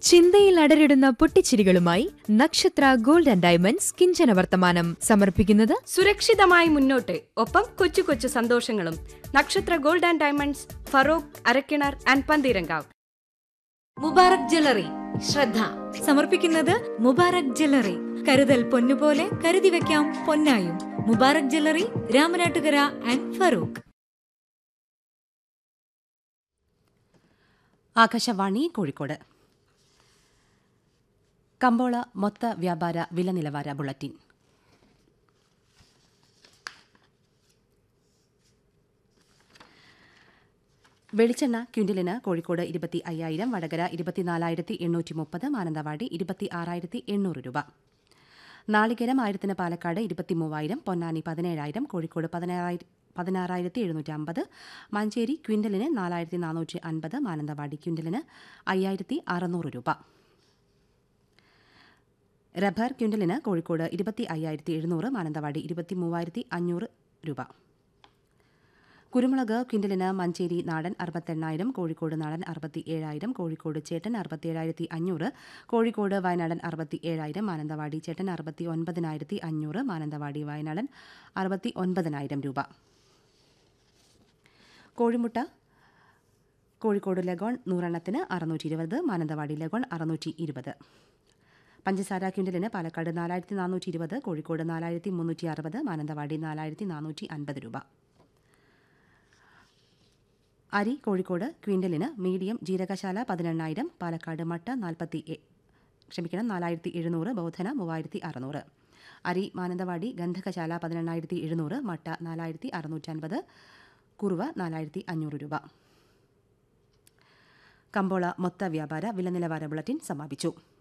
ചിന്തയിൽ അടരിടുന്ന പൊട്ടിച്ചിരികളുമായി നക്ഷത്ര gold and diamonds കിഞ്ചന വർത്തമാനം സമർപ്പിക്കുന്നത് സുരക്ഷിതമായി മുന്നോട്ട് ഒപ്പം കൊച്ചു കൊച്ചു സന്തോഷങ്ങളും Nakshatra gold and diamonds Feroke Arakkinar and Pantheerankavu Mubarak jewellery ശ്രദ്ധ സമർപ്പിക്കുന്നത് മുബാറക് ജ്വല്ലറി കരുതൽ പൊന്നുപോലെ കരുതി വെക്കാം പൊന്നായും മുബാറക് ജ്വല്ലറി രാമനാട്ടുകര ആൻഡ് ഫറൂഖ് ആകാശവാണി കോഴിക്കോട് കമ്പോള മൊത്ത വ്യാപാര വില നിലവാര ബുള്ളറ്റിൻ വെളിച്ചെണ്ണ ക്വിന്റലിന് കോഴിക്കോട് ഇരുപത്തി അയ്യായിരം വടകര ഇരുപത്തിനാലായിരത്തി എണ്ണൂറ്റി മുപ്പത് മാനന്തവാടി ഇരുപത്തി ആറായിരത്തി എണ്ണൂറ് രൂപ നാളികേരം ആയിരത്തിന് പാലക്കാട് ഇരുപത്തി മൂവായിരം പൊന്നാനി പതിനേഴായിരം കോഴിക്കോട് പതിനാറായിരം പതിനാറായിരത്തി എഴുന്നൂറ്റി അമ്പത് മഞ്ചേരി ക്വിന്റലിന് നാലായിരത്തി നാനൂറ്റി അൻപത് മാനന്തവാടി ക്വിന്റലിന് അയ്യായിരത്തി അറുന്നൂറ് രൂപ റബ്ബർ ക്വിന്റലിന് കോഴിക്കോട് ഇരുപത്തി അയ്യായിരത്തി എഴുന്നൂറ് മാനന്തവാടി ഇരുപത്തി മൂവായിരത്തി അഞ്ഞൂറ് രൂപ കുരുമുളക് ക്വിന്റലിന് മഞ്ചേരി നാടൻ അറുപത്തെണ്ണായിരം കോഴിക്കോട് നാടൻ അറുപത്തി ഏഴായിരം കോഴിക്കോട് ചേട്ടൻ അറുപത്തിയേഴായിരത്തി അഞ്ഞൂറ് കോഴിക്കോട് വയനാടൻ അറുപത്തി ഏഴായിരം മാനന്തവാടി ചേട്ടൻ അറുപത്തി ഒൻപതിനായിരത്തി അഞ്ഞൂറ് മാനന്തവാടി വയനാടൻ അറുപത്തി ഒൻപതിനായിരം രൂപ കോഴിമുട്ട കോഴിക്കോട് ലഗോൺ നൂറെണ്ണത്തിന് അറുന്നൂറ്റി ഇരുപത് മാനന്തവാടി ലഗോൺ അറുന്നൂറ്റി ഇരുപത് പഞ്ചസാര ക്വിൻ്റലിന് പാലക്കാട് നാലായിരത്തി നാനൂറ്റി ഇരുപത് കോഴിക്കോട് നാലായിരത്തി മുന്നൂറ്റി അറുപത് മാനന്തവാടി നാലായിരത്തി നാനൂറ്റി അൻപത് രൂപ അരി കോഴിക്കോട് ക്വിൻ്റലിന് മീഡിയം ജീരകശാല പതിനെണ്ണായിരം പാലക്കാട് മട്ട നാൽപ്പത്തി എ- ക്ഷമിക്കണം നാലായിരത്തി എഴുന്നൂറ് ബോധന മൂവായിരത്തി അറുന്നൂറ് അരി മാനന്തവാടി ഗന്ധകശാല പതിനെണ്ണായിരത്തി എഴുന്നൂറ് മട്ട നാലായിരത്തി അറുന്നൂറ്റൻപത് കുറുവ നാലായിരത്തി അഞ്ഞൂറ് രൂപ കമ്പോള മൊത്ത വ്യാപാര വില നിലവാര ബുള്ളറ്റിൻ സമാപിച്ചു